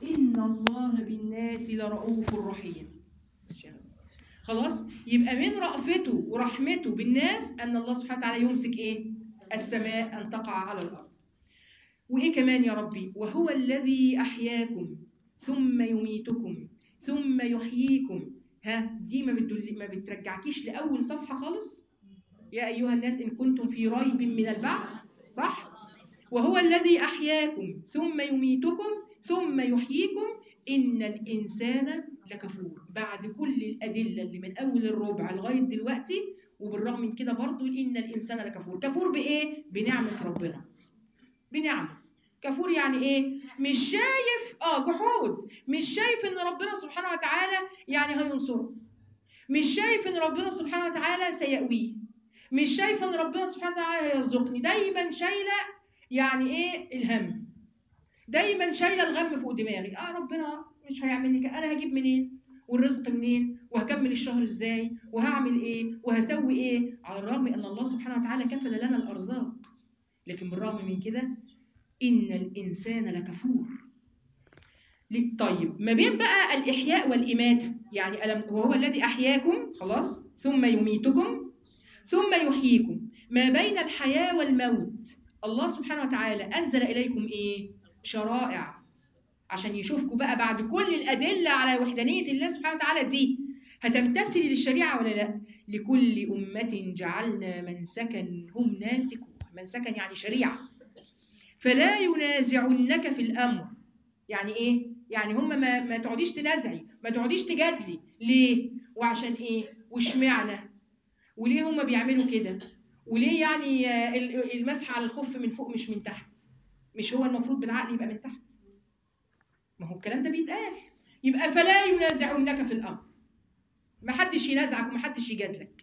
إن الله بالناس لرؤوف رحيم خلاص يبقى من رأفته ورحمته بالناس أن الله سبحانه وتعالى يمسك إيه السماء أن تقع على الأرض وإيه كمان يا ربي وهو الذي أحياكم ثم يميتكم ثم يحييكم ها دي ما بتدل ما بترجعكيش لأول صفحة خالص يا أيها الناس إن كنتم في ريب من البعث صح وهو الذي أحياكم ثم يميتكم ثم يحييكم إن الإنسان لكفور بعد كل الأدلة اللي من أول الربع لغاية دلوقتي وبالرغم من كده برضو إن الإنسان لكفور كفور بإيه؟ بنعمة ربنا بنعمة كفور يعني إيه؟ مش شايف آه جحود مش شايف إن ربنا سبحانه وتعالى يعني هينصره مش شايف إن ربنا سبحانه وتعالى سيأويه مش شايف إن ربنا سبحانه وتعالى هيرزقني دايما شايلة يعني إيه الهم دايما شايله الغم فوق دماغي اه ربنا مش هيعمل لي كده انا هجيب منين والرزق منين وهكمل الشهر ازاي وهعمل ايه وهسوي ايه على الرغم ان الله سبحانه وتعالى كفل لنا الارزاق لكن بالرغم من كده ان الانسان لكفور ليه؟ طيب ما بين بقى الاحياء والاماته يعني ألم وهو الذي احياكم خلاص ثم يميتكم ثم يحييكم ما بين الحياه والموت الله سبحانه وتعالى انزل اليكم ايه شرائع عشان يشوفكم بقى بعد كل الأدلة على وحدانية الله سبحانه وتعالى دي هتمتثلي للشريعة ولا لا؟ لكل أمة جعلنا منسكا هم ناسكوه منسكا يعني شريعة فلا ينازعنك في الأمر يعني إيه؟ يعني هم ما, ما تقعديش تنازعي ما تقعديش تجادلي ليه؟ وعشان إيه؟ واشمعنى؟ وليه هم بيعملوا كده؟ وليه يعني المسح على الخف من فوق مش من تحت؟ مش هو المفروض بالعقل يبقى من تحت ما هو الكلام ده بيتقال يبقى فلا ينازعنك في الامر ما حدش ينازعك وما حدش يجادلك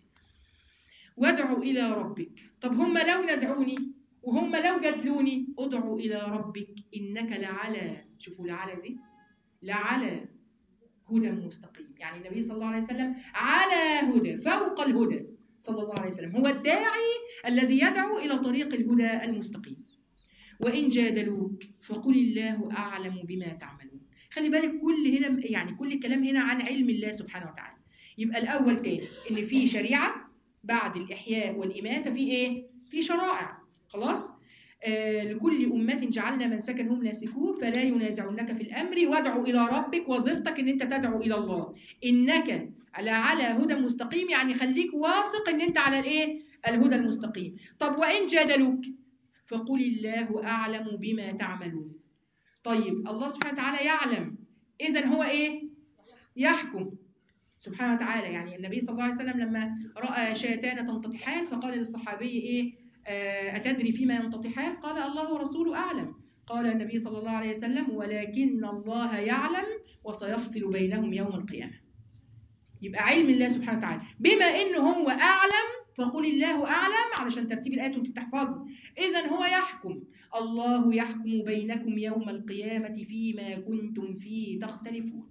وادعوا الى ربك طب هم لو نازعوني وهم لو جادلوني ادعوا الى ربك انك لعلى شوفوا لعلى دي لعلى هدى مستقيم يعني النبي صلى الله عليه وسلم على هدى فوق الهدى صلى الله عليه وسلم هو الداعي الذي يدعو الى طريق الهدى المستقيم وإن جادلوك فقل الله أعلم بما تعملون خلي بالك كل هنا يعني كل الكلام هنا عن علم الله سبحانه وتعالى يبقى الأول تاني إن في شريعة بعد الإحياء والإماتة في إيه؟ في شرائع خلاص؟ آه لكل أمة جعلنا منسكا هم ناسكوه فلا ينازعنك في الأمر وادعوا إلى ربك وظيفتك إن أنت تدعو إلى الله إنك على على هدى مستقيم يعني خليك واثق إن أنت على الإيه؟ الهدى المستقيم طب وإن جادلوك فقل الله أعلم بما تعملون طيب الله سبحانه وتعالى يعلم إذا هو إيه؟ يحكم سبحانه وتعالى يعني النبي صلى الله عليه وسلم لما رأى شاتان تنتطحان فقال للصحابي إيه أتدري فيما ينتطحان قال الله ورسوله أعلم قال النبي صلى الله عليه وسلم ولكن الله يعلم وسيفصل بينهم يوم القيامة يبقى علم الله سبحانه وتعالى بما إنه هو أعلم فقل الله أعلم علشان ترتيب الآيات وانت بتحفظي إذا هو يحكم الله يحكم بينكم يوم القيامة فيما كنتم فيه تختلفون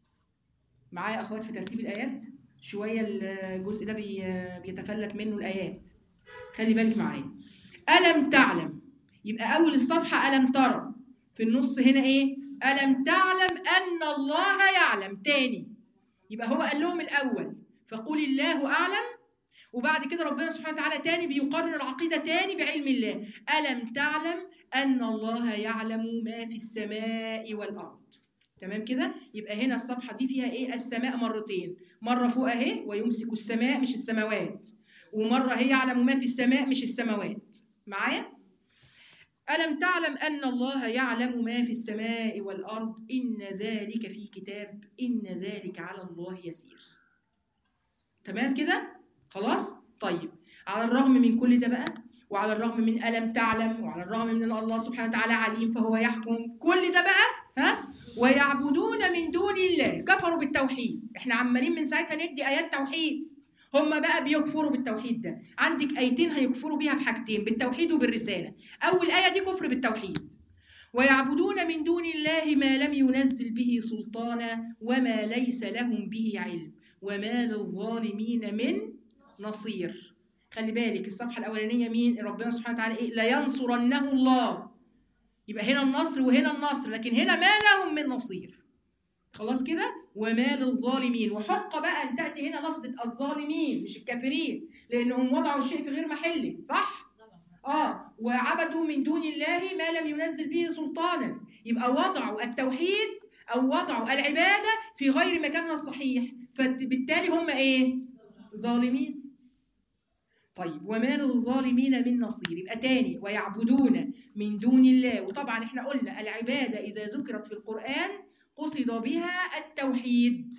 معايا أخوات في ترتيب الآيات شوية الجزء ده بيتفلت منه الآيات خلي بالك معايا ألم تعلم يبقى أول الصفحة ألم ترى في النص هنا إيه ألم تعلم أن الله يعلم تاني يبقى هو قال لهم الأول فقل الله أعلم وبعد كده ربنا سبحانه وتعالى تاني بيقرر العقيدة تاني بعلم الله ألم تعلم أن الله يعلم ما في السماء والأرض تمام كده يبقى هنا الصفحة دي فيها إيه السماء مرتين مرة فوق أهي ويمسك السماء مش السماوات ومرة هي يعلم ما في السماء مش السماوات معايا ألم تعلم أن الله يعلم ما في السماء والأرض إن ذلك في كتاب إن ذلك على الله يسير تمام كده خلاص طيب على الرغم من كل ده بقى وعلى الرغم من ألم تعلم وعلى الرغم من أن الله سبحانه وتعالى عليم فهو يحكم كل ده بقى ها ويعبدون من دون الله كفروا بالتوحيد احنا عمالين من ساعتها ندي آيات توحيد هم بقى بيكفروا بالتوحيد ده عندك آيتين هيكفروا بيها بحاجتين بالتوحيد وبالرسالة أول آية دي كفر بالتوحيد ويعبدون من دون الله ما لم ينزل به سلطانا وما ليس لهم به علم وما للظالمين من نصير خلي بالك الصفحة الأولانية مين ربنا سبحانه وتعالى إيه لا ينصرنه الله يبقى هنا النصر وهنا النصر لكن هنا ما لهم من نصير خلاص كده وما للظالمين وحق بقى ان تاتي هنا لفظه الظالمين مش الكافرين لانهم وضعوا الشيء في غير محله صح اه وعبدوا من دون الله ما لم ينزل به سلطانا يبقى وضعوا التوحيد او وضعوا العباده في غير مكانها الصحيح فبالتالي هم ايه ظالمين طيب وما للظالمين من نصير يبقى تاني ويعبدون من دون الله وطبعا احنا قلنا العباده اذا ذكرت في القران قصد بها التوحيد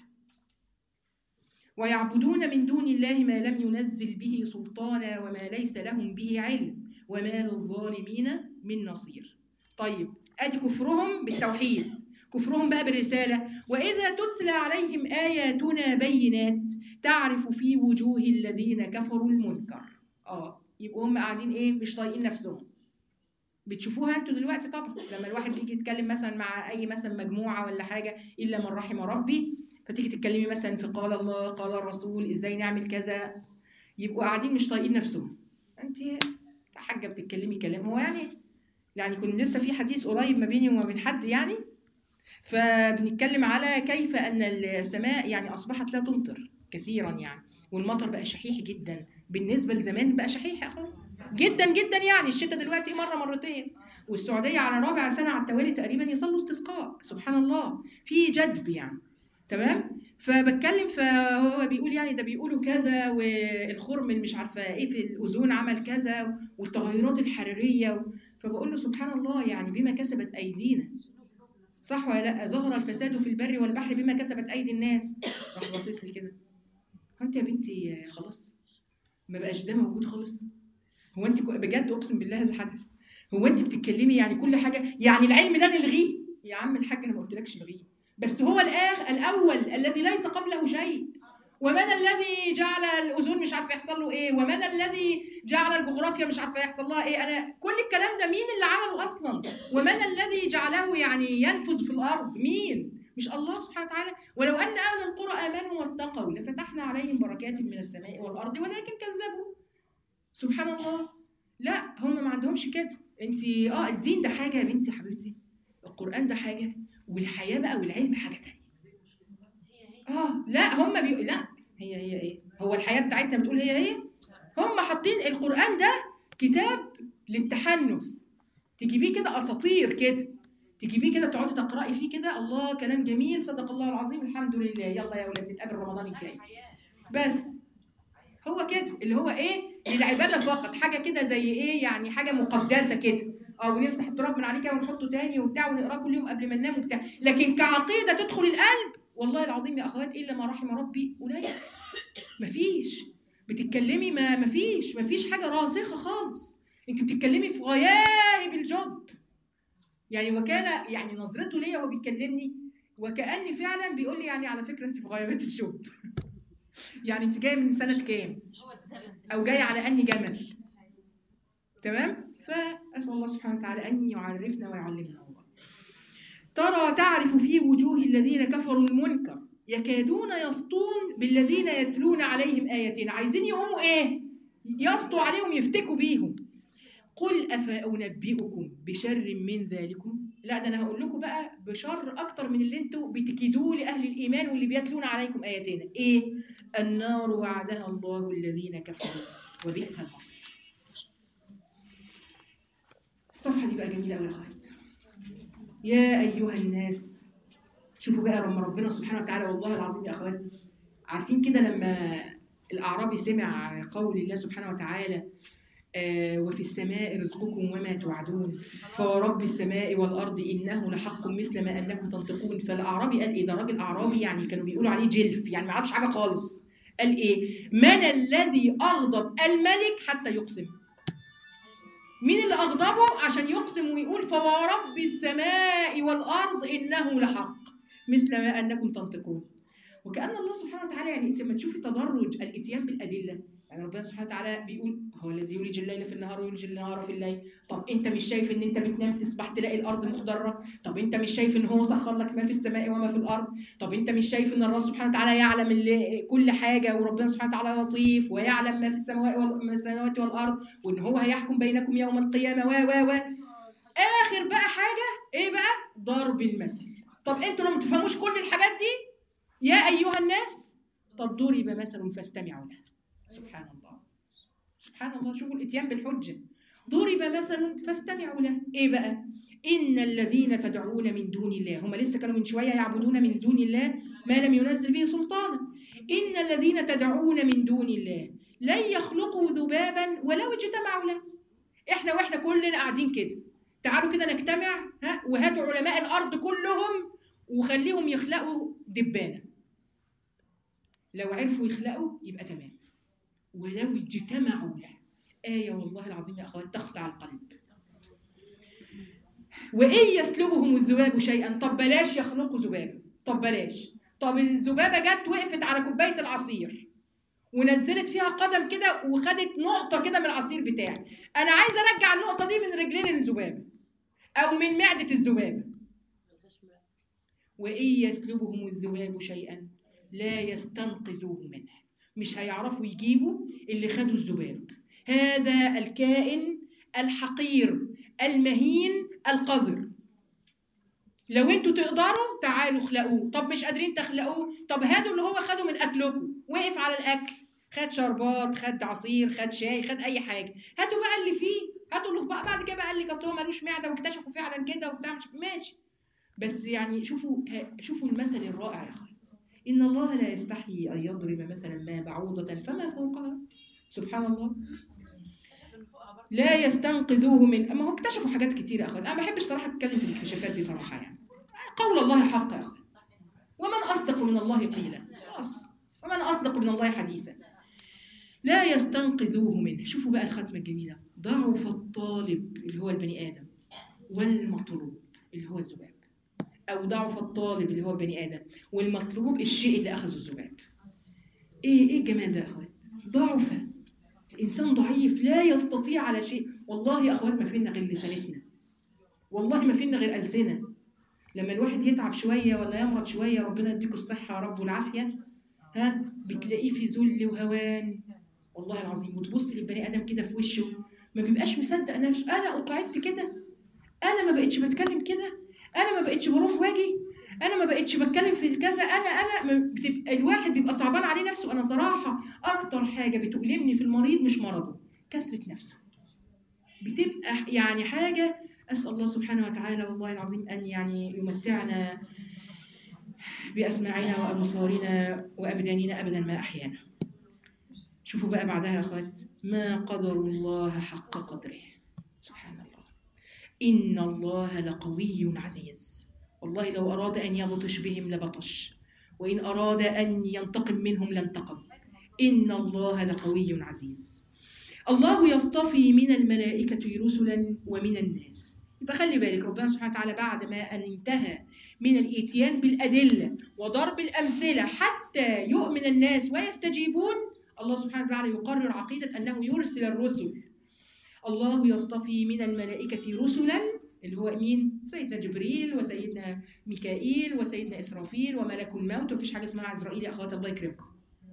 ويعبدون من دون الله ما لم ينزل به سلطانا وما ليس لهم به علم وما للظالمين من نصير طيب ادي كفرهم بالتوحيد كفرهم بقى بالرساله واذا تتلى عليهم اياتنا بينات تعرف في وجوه الذين كفروا المنكر اه يبقوا هم قاعدين ايه مش طايقين نفسهم بتشوفوها انتوا دلوقتي طبعا لما الواحد بيجي يتكلم مثلا مع اي مثلا مجموعه ولا حاجه الا من رحم ربي فتيجي تتكلمي مثلا في قال الله قال الرسول ازاي نعمل كذا يبقوا قاعدين مش طايقين نفسهم انت حاجه بتتكلمي كلام هو يعني يعني كنا لسه في حديث قريب ما بيني وما بين حد يعني فبنتكلم على كيف ان السماء يعني اصبحت لا تمطر كثيرا يعني والمطر بقى شحيح جدا بالنسبه لزمان بقى شحيح يا اخوان جدا جدا يعني الشتاء دلوقتي مره مرتين والسعوديه على رابع سنه على التوالي تقريبا يصلوا استسقاء سبحان الله في جدب يعني تمام فبتكلم فهو بيقول يعني ده بيقولوا كذا والخرم اللي مش عارفه ايه في الاوزون عمل كذا والتغيرات الحراريه فبقول له سبحان الله يعني بما كسبت ايدينا صح ولا لا ظهر الفساد في البر والبحر بما كسبت ايدي الناس راح باصص لي كده هو انت يا بنتي خلاص ما بقاش ده موجود خالص هو انت بجد اقسم بالله هذا حدث هو انت بتتكلمي يعني كل حاجه يعني العلم ده نلغيه يا عم الحاج انا ما قلتلكش نلغيه بس هو الآخ الأول الذي ليس قبله شيء ومن الذي جعل الأذون مش عارفة يحصل له إيه ومن الذي جعل الجغرافيا مش عارفة يحصل لها إيه أنا كل الكلام ده مين اللي عمله أصلا ومن الذي جعله يعني ينفذ في الأرض مين مش الله سبحانه وتعالى ولو أن أهل القرى آمنوا واتقوا لفتحنا عليهم بركات من السماء والأرض ولكن كذبوا سبحان الله لا هم ما عندهمش كده انت اه الدين ده حاجه يا بنتي حبيبتي القران ده حاجه والحياه بقى والعلم حاجه تانية اه لا هم بيقول لا هي هي ايه هو الحياه بتاعتنا بتقول هي هي هم حاطين القران ده كتاب للتحنث تجيبيه كده اساطير كده تجيبيه كده تقعدي تقراي فيه كده الله كلام جميل صدق الله العظيم الحمد لله يلا يا ولاد نتقابل رمضان الجاي بس هو كده اللي هو ايه للعباده فقط حاجه كده زي ايه يعني حاجه مقدسه كده اه ونمسح التراب من عليه كده ونحطه تاني وبتاع ونقراه كل يوم قبل ما ننام وبتاع لكن كعقيده تدخل القلب والله العظيم يا اخوات الا ما رحم ربي قليل مفيش بتتكلمي ما مفيش مفيش حاجه راسخه خالص انت بتتكلمي في غياهب الجب يعني وكان يعني نظرته ليا وهو بيكلمني وكاني فعلا بيقول لي يعني على فكره انت في غيابات الجب يعني انت جايه من سنه كام او جايه على اني جمل تمام فاسال الله سبحانه وتعالى ان يعرفنا ويعلمنا الله ترى تعرف في وجوه الذين كفروا المنكر يكادون يسطون بالذين يتلون عليهم اياتنا عايزين يقوموا ايه يسطوا عليهم يفتكوا بيهم قل افانبئكم بشر من ذلكم لا ده انا هقول لكم بقى بشر اكتر من اللي انتوا بتكيدوه لاهل الايمان واللي بيتلون عليكم اياتنا ايه النار وعدها الله الذين كفروا وبئس المصير الصفحه دي بقى جميله قوي يا اخوات يا ايها الناس شوفوا بقى لما ربنا سبحانه وتعالى والله العظيم يا اخوات عارفين كده لما الاعرابي سمع قول الله سبحانه وتعالى آه وفي السماء رزقكم وما توعدون فورب السماء والارض انه لحق مثل ما انكم تنطقون فالاعرابي قال ايه ده راجل اعرابي يعني كانوا بيقولوا عليه جلف يعني ما عرفش حاجه خالص قال ايه من الذي اغضب الملك حتى يقسم مين اللي اغضبه عشان يقسم ويقول فورب السماء والارض انه لحق مثل ما انكم تنطقون وكان الله سبحانه وتعالى يعني انت لما تشوفي تدرج الاتيان بالادله يعني ربنا سبحانه وتعالى بيقول هو الذي يولج الليل في النهار ويولج النهار في الليل طب انت مش شايف ان انت بتنام تصبح تلاقي الارض مخضره طب انت مش شايف ان هو سخر لك ما في السماء وما في الارض طب انت مش شايف ان الله سبحانه وتعالى يعلم اللي كل حاجه وربنا سبحانه وتعالى لطيف ويعلم ما في السماوات والسماوات والارض وان هو هيحكم بينكم يوم القيامه و و و اخر بقى حاجه ايه بقى ضرب المثل طب انتوا لما تفهموش كل الحاجات دي يا ايها الناس طب ضرب مثل فاستمعوا له سبحان الله سبحان الله شوفوا الاتيان بالحجه ضرب مثل فاستمعوا له ايه بقى ان الذين تدعون من دون الله هم لسه كانوا من شويه يعبدون من دون الله ما لم ينزل به سلطانا ان الذين تدعون من دون الله لن يخلقوا ذبابا ولو اجتمعوا له احنا واحنا كلنا قاعدين كده تعالوا كده نجتمع ها وهاتوا علماء الارض كلهم وخليهم يخلقوا دبانه لو عرفوا يخلقوا يبقى تمام ولو اجتمعوا له آية والله العظيم يا أخوات تخلع القلب وإن يسلبهم الذباب شيئا طب بلاش يخلقوا ذبابة طب بلاش طب الذبابة جت وقفت على كوباية العصير ونزلت فيها قدم كده وخدت نقطة كده من العصير بتاعي أنا عايزة أرجع النقطة دي من رجلين الذبابة أو من معدة الذبابة وإن يسلبهم الذباب شيئا لا يستنقذوه منه مش هيعرفوا يجيبوا اللي خدوا الذباب هذا الكائن الحقير المهين القذر لو انتوا تقدروا تعالوا اخلقوه طب مش قادرين تخلقوه طب هاتوا اللي هو خده من اكلكم وقف على الاكل خد شربات خد عصير خد شاي خد اي حاجه هاتوا بقى اللي فيه هاتوا اللي بقى بعد كده بقى قال لك اصل هو ملوش معده واكتشفوا فعلا كده وبتاع مش ماشي بس يعني شوفوا شوفوا المثل الرائع يا اخوان ان الله لا يستحيي ان يضرب مثلا ما بعوضه فما فوقها سبحان الله لا يستنقذوه من اما هو اكتشفوا حاجات كتير يا اخوان انا ما بحبش صراحه اتكلم في الاكتشافات دي صراحه يعني قول الله حق يا اخوان ومن اصدق من الله قيلا خلاص ومن اصدق من الله حديثا لا يستنقذوه منه شوفوا بقى الختمه الجميله ضعف الطالب اللي هو البني ادم والمطلوب اللي هو الذباب او ضعف الطالب اللي هو البني ادم والمطلوب الشيء اللي اخذه الذباب ايه ايه الجمال ده يا اخوان ضعف الانسان ضعيف لا يستطيع على شيء والله يا اخوات ما فينا غير لسانتنا والله ما فينا غير السنه لما الواحد يتعب شويه ولا يمرض شويه ربنا يديكم الصحه يا رب والعافيه ها بتلاقيه في ذل وهوان والله العظيم وتبص للبني ادم كده في وشه ما بيبقاش مصدق نفسه انا قعدت كده انا ما بقتش بتكلم كده انا ما بقتش بروح واجي انا ما بقتش بتكلم في الكذا انا انا بتبقى الواحد بيبقى صعبان عليه نفسه انا صراحه اكتر حاجه بتؤلمني في المريض مش مرضه كسره نفسه بتبقى يعني حاجه اسال الله سبحانه وتعالى والله العظيم ان يعني يمتعنا باسماعنا وابصارنا وابداننا ابدا ما احيانا شوفوا بقى بعدها يا اخوات ما قدر الله حق قدره سبحان الله إن الله لقوي عزيز والله لو أراد أن يبطش بهم لبطش وإن أراد أن ينتقم منهم لانتقم إن الله لقوي عزيز الله يصطفي من الملائكة رسلا ومن الناس يبقى خلي بالك ربنا سبحانه وتعالى بعد ما أن انتهى من الإتيان بالأدلة وضرب الأمثلة حتى يؤمن الناس ويستجيبون الله سبحانه وتعالى يقرر عقيدة أنه يرسل الرسل الله يصطفي من الملائكة رسلا اللي هو مين؟ سيدنا جبريل وسيدنا ميكائيل وسيدنا إسرافيل وملك الموت ومفيش حاجة اسمها عزرائيل يا أخوات الله يكرمكم.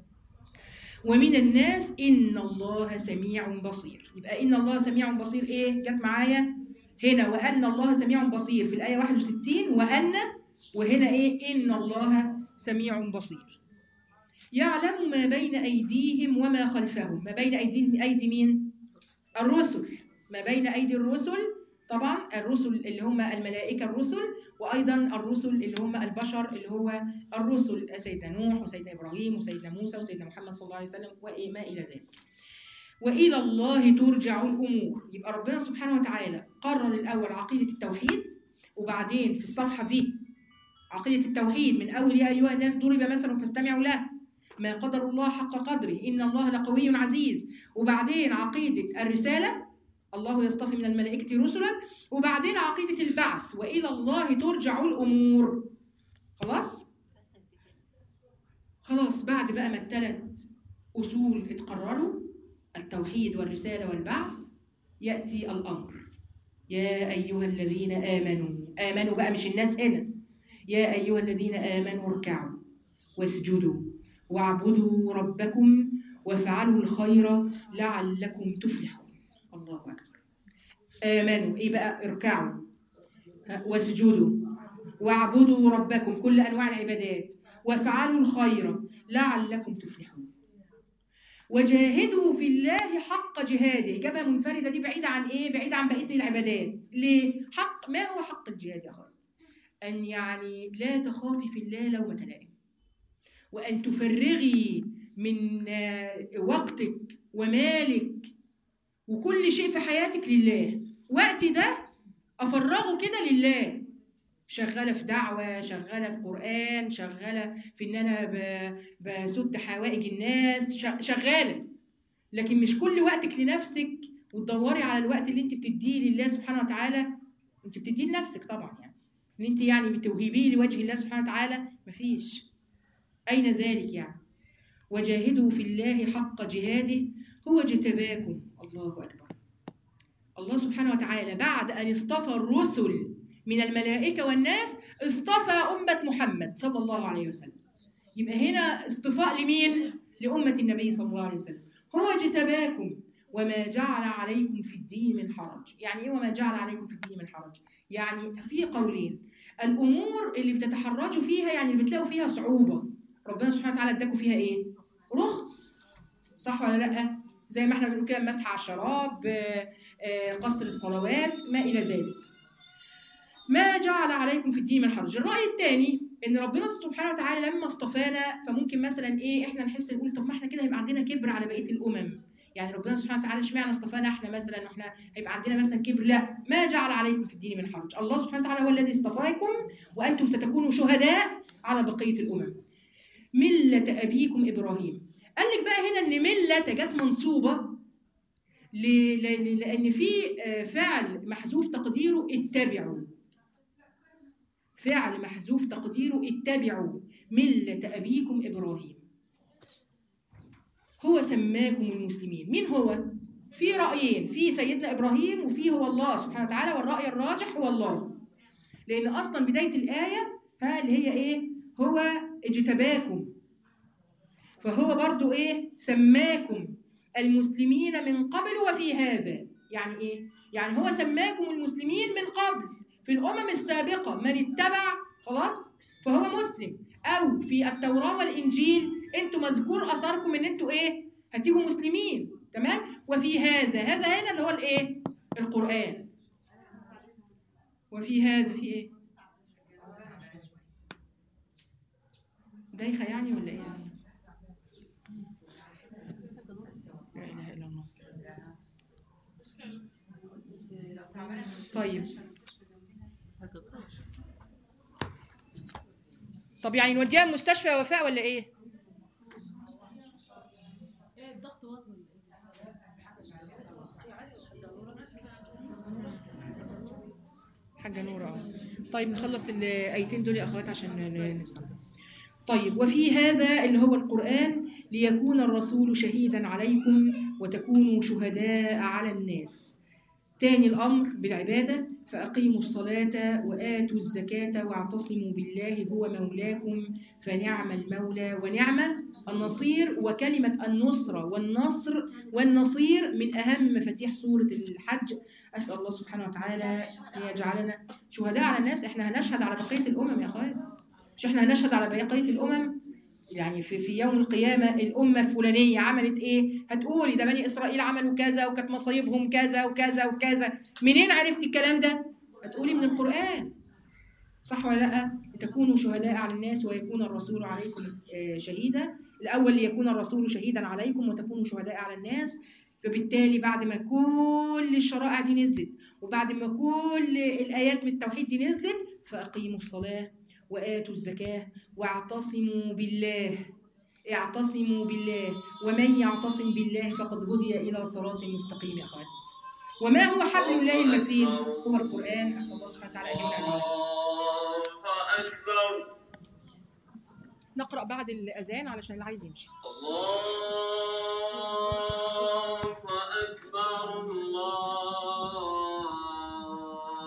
ومن الناس إن الله سميع بصير يبقى إن الله سميع بصير إيه؟ جت معايا هنا وأن الله سميع بصير في الآية 61 وأن وهنا إيه؟ إن الله سميع بصير. يعلم ما بين أيديهم وما خلفهم ما بين أيدي أيدي مين؟ الرسل ما بين أيدي الرسل طبعا الرسل اللي هم الملائكة الرسل وأيضا الرسل اللي هم البشر اللي هو الرسل سيدنا نوح وسيدنا إبراهيم وسيدنا موسى وسيدنا محمد صلى الله عليه وسلم وما إلى ذلك وإلى الله ترجع الأمور يبقى ربنا سبحانه وتعالى قرر الأول عقيدة التوحيد وبعدين في الصفحة دي عقيدة التوحيد من أول يا أيها الناس ضرب مثلا فاستمعوا له ما قدر الله حق قدره إن الله لقوي عزيز وبعدين عقيدة الرسالة الله يصطفي من الملائكة رسلا وبعدين عقيدة البعث وإلى الله ترجع الأمور خلاص؟ خلاص بعد بقى ما الثلاث أصول اتقرروا التوحيد والرسالة والبعث يأتي الأمر يا أيها الذين آمنوا آمنوا بقى مش الناس هنا يا أيها الذين آمنوا اركعوا واسجدوا واعبدوا ربكم وافعلوا الخير لعلكم تفلحون الله أكبر آمنوا إيه بقى اركعوا ها، واسجدوا واعبدوا ربكم كل أنواع العبادات وافعلوا الخير لعلكم تفلحون وجاهدوا في الله حق جهاده جابها منفردة دي بعيدة عن إيه؟ بعيدة عن بقية العبادات ليه؟ حق ما هو حق الجهاد يا أخوات؟ أن يعني لا تخافي في الله لومة لائم وأن تفرغي من آه، وقتك ومالك وكل شيء في حياتك لله وقتي ده أفرغه كده لله شغالة في دعوة شغالة في قرآن شغالة في إن أنا ب- بسد حوائج الناس ش- شغالة لكن مش كل وقتك لنفسك وتدوري على الوقت اللي انت بتديه لله سبحانه وتعالى انت بتديه لنفسك طبعا يعني اللي انت يعني بتوهبيه لوجه الله سبحانه وتعالى مفيش أين ذلك يعني وجاهدوا في الله حق جهاده هو اجتباكم الله أكبر الله سبحانه وتعالى بعد أن اصطفى الرسل من الملائكة والناس اصطفى أمة محمد صلى الله عليه وسلم يبقى هنا اصطفاء لمين؟ لأمة النبي صلى الله عليه وسلم هو اجتباكم وما جعل عليكم في الدين من حرج يعني ايه وما جعل عليكم في الدين من حرج يعني في قولين الامور اللي بتتحرجوا فيها يعني اللي بتلاقوا فيها صعوبه ربنا سبحانه وتعالى اداكم فيها ايه رخص صح ولا لا زي ما احنا بنقول كده مسح على الشراب آه، آه، قصر الصلوات ما الى ذلك ما جعل عليكم في الدين من حرج الراي الثاني ان ربنا سبحانه وتعالى لما اصطفانا فممكن مثلا ايه احنا نحس نقول طب ما احنا كده هيبقى عندنا كبر على بقيه الامم يعني ربنا سبحانه وتعالى اشمعنى اصطفانا احنا مثلا واحنا هيبقى عندنا مثلا كبر لا ما جعل عليكم في الدين من حرج الله سبحانه وتعالى هو الذي اصطفاكم وانتم ستكونوا شهداء على بقيه الامم مله ابيكم ابراهيم قال لك بقى هنا ان مله جت منصوبه ل- ل- ل- لان في آه، فعل محذوف تقديره اتبعوا فعل محذوف تقديره اتبعوا مله ابيكم ابراهيم هو سماكم المسلمين مين هو في رايين في سيدنا ابراهيم وفي هو الله سبحانه وتعالى والراي الراجح هو الله لان اصلا بدايه الايه ها اللي هي ايه هو اجتباكم فهو برضو ايه سماكم المسلمين من قبل وفي هذا يعني ايه يعني هو سماكم المسلمين من قبل في الامم السابقه من اتبع خلاص فهو مسلم او في التوراه والانجيل انتوا مذكور اثركم ان انتوا ايه هتيجوا مسلمين تمام وفي هذا هذا هنا اللي هو الايه القران وفي هذا في ايه دايخه يعني ولا ايه لا اله الا الله طيب طب يعني نوديها مستشفى وفاء ولا ايه الضغط واطي حاجه نورة اه طيب نخلص الايتين دول يا اخوات عشان ن- نسمع طيب وفي هذا اللي هو القرآن ليكون الرسول شهيدا عليكم وتكونوا شهداء على الناس تاني الأمر بالعبادة فأقيموا الصلاة وآتوا الزكاة واعتصموا بالله هو مولاكم فنعم المولى ونعم النصير وكلمة النصرة والنصر والنصير من أهم مفاتيح سورة الحج أسأل الله سبحانه وتعالى أن يجعلنا شهداء على الناس إحنا هنشهد على بقية الأمم يا أخوات مش إحنا هنشهد على بقية الأمم يعني في في يوم القيامة الأمة الفلانية عملت إيه؟ هتقولي ده بني إسرائيل عملوا كذا وكانت مصايبهم كذا وكذا وكذا، منين عرفتي الكلام ده؟ هتقولي من القرآن. صح ولا لأ؟ لتكونوا شهداء على الناس ويكون الرسول عليكم آه، شهيدا، الأول ليكون الرسول شهيدا عليكم وتكونوا شهداء على الناس، فبالتالي بعد ما كل الشرائع دي نزلت وبعد ما كل الآيات من التوحيد دي نزلت فأقيموا الصلاة وآتوا الزكاة واعتصموا بالله اعتصموا بالله ومن يعتصم بالله فقد هدي إلى صراط مستقيم يا أخوات وما هو حبل الله المتين هو القرآن أسأل الله سبحانه وتعالى أن يمنع علينا الله أكبر نقرأ بعد الأذان علشان اللي عايز يمشي الله